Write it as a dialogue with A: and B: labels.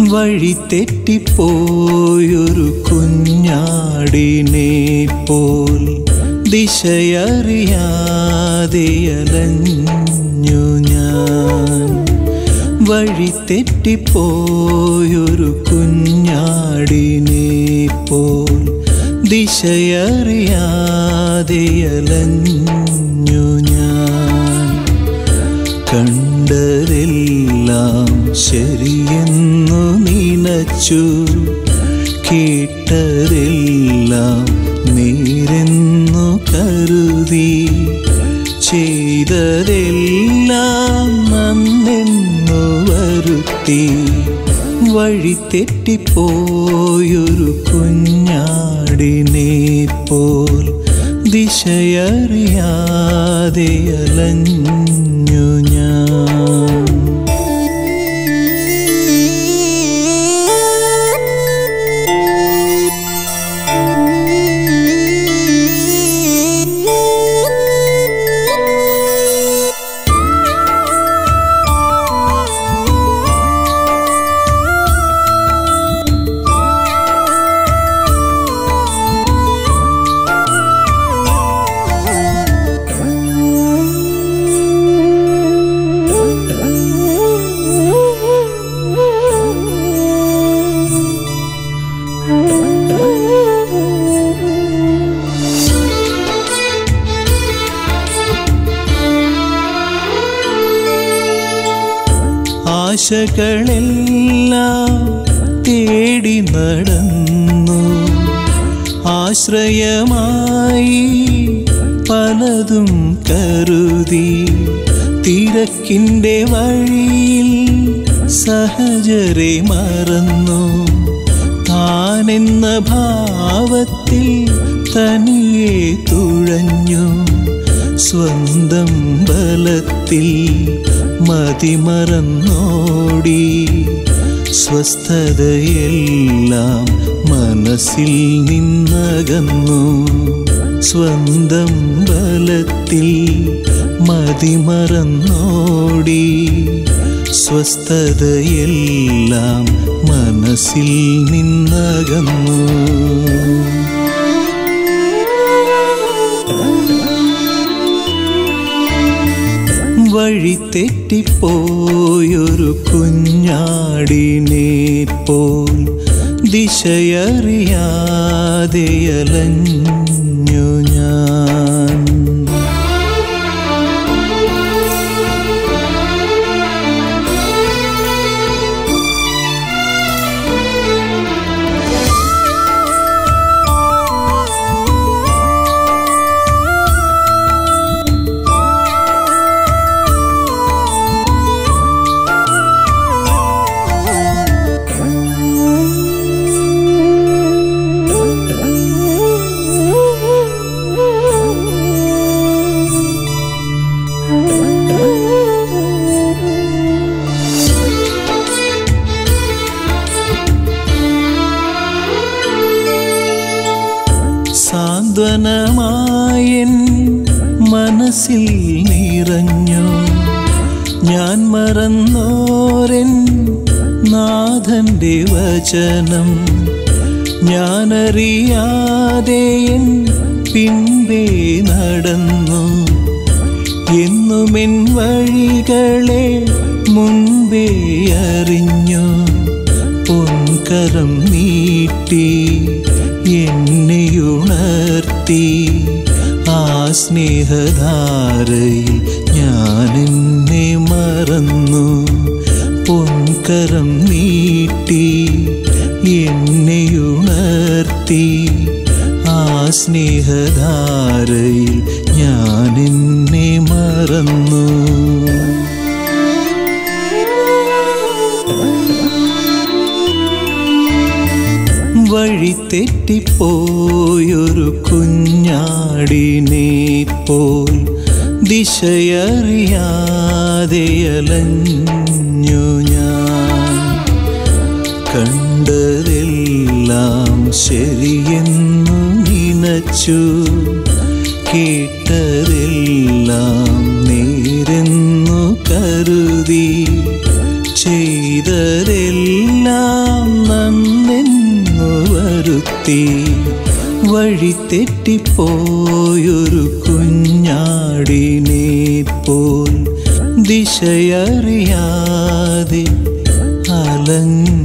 A: വഴി തെറ്റിപ്പോയൊരു കുഞ്ഞാടിനെ പോൽ ദിശയറിയാതെ അലഞ്ഞു ഞാൻ വഴി തെറ്റിപ്പോയൊരു കുഞ്ഞാടിനെ പോൽ ദിശയറിയാതെ അലഞ്ഞു ഞാൻ കണ്ടതെല്ലാം ശരിയെന്നു നിനച്ചു കേട്ടതെല്ലാം നേരെന്നു കരുതി ചെയ്തതെല്ലാം നന്നെന്നു വരുത്തി വഴി തെറ്റിപ്പോയൊരു കുഞ്ഞാടിനെ പോൽ ദിശയറിയാതെ അലഞ്ഞു ഞാൻ ആശകളെല്ലാം തേടി നടന്നു ആശ്രയമായി പലതും കരുതി തിരക്കിൻ്റെ വഴിയിൽ സഹജരെ മറന്നു താനെന്ന ഭാവത്തിൽ തനിയെ തുഴഞ്ഞു സ്വന്തം ബലത്തിൽ മതിമറന്നോടി സ്വസ്ഥതയെല്ലാം മനസ്സിൽ നിന്നകന്നു സ്വന്തം ബലത്തിൽ മതിമറന്നോടി സ്വസ്ഥതയെല്ലാം മനസ്സിൽ നിന്നകന്നു വഴി തെറ്റിപ്പോയൊരു കുഞ്ഞാടിനെ പോൽ ദിശയറിയാതെ അലഞ്ഞു ഞാൻ സാന്ത്വനമായൻ മനസ്സിൽ നിറഞ്ഞു ഞാൻ മറന്നോരൻ നാഥന്റെ വചനം ഞാനറിയാതെ എൻ പിൻപേ നടന്നു എന്നുമെൻ വഴികളെ മുൻപേ അറിഞ്ഞു പൊൻകരം നീട്ടി എന്നെയുണർത്തി ആ സ്നേഹധാരയിൽ ഞാൻ എന്നെ മറന്നു പൊൻകരം നീട്ടി എന്നെയുണർത്തി ആ സ്നേഹധാരയിൽ ഞാൻ എന്നെ മറന്നു വഴി തെറ്റിപ്പോയൊരു കുഞ്ഞാടിനെ പോൽ ദിശയറിയാതെ അലഞ്ഞു ഞാൻ കണ്ടതെല്ലാം ശരിയെന്നു നിനച്ചു കേട്ടതെല്ലാം നേരെന്നു കരുതി ചെയ്ത ചെയ്തതെല്ലാം നന്നെന്നു വരുത്തി വഴി തെറ്റിപ്പോയൊരു കുഞ്ഞാടിനെ പോൽ ദിശയറിയാതെ അലഞ്ഞു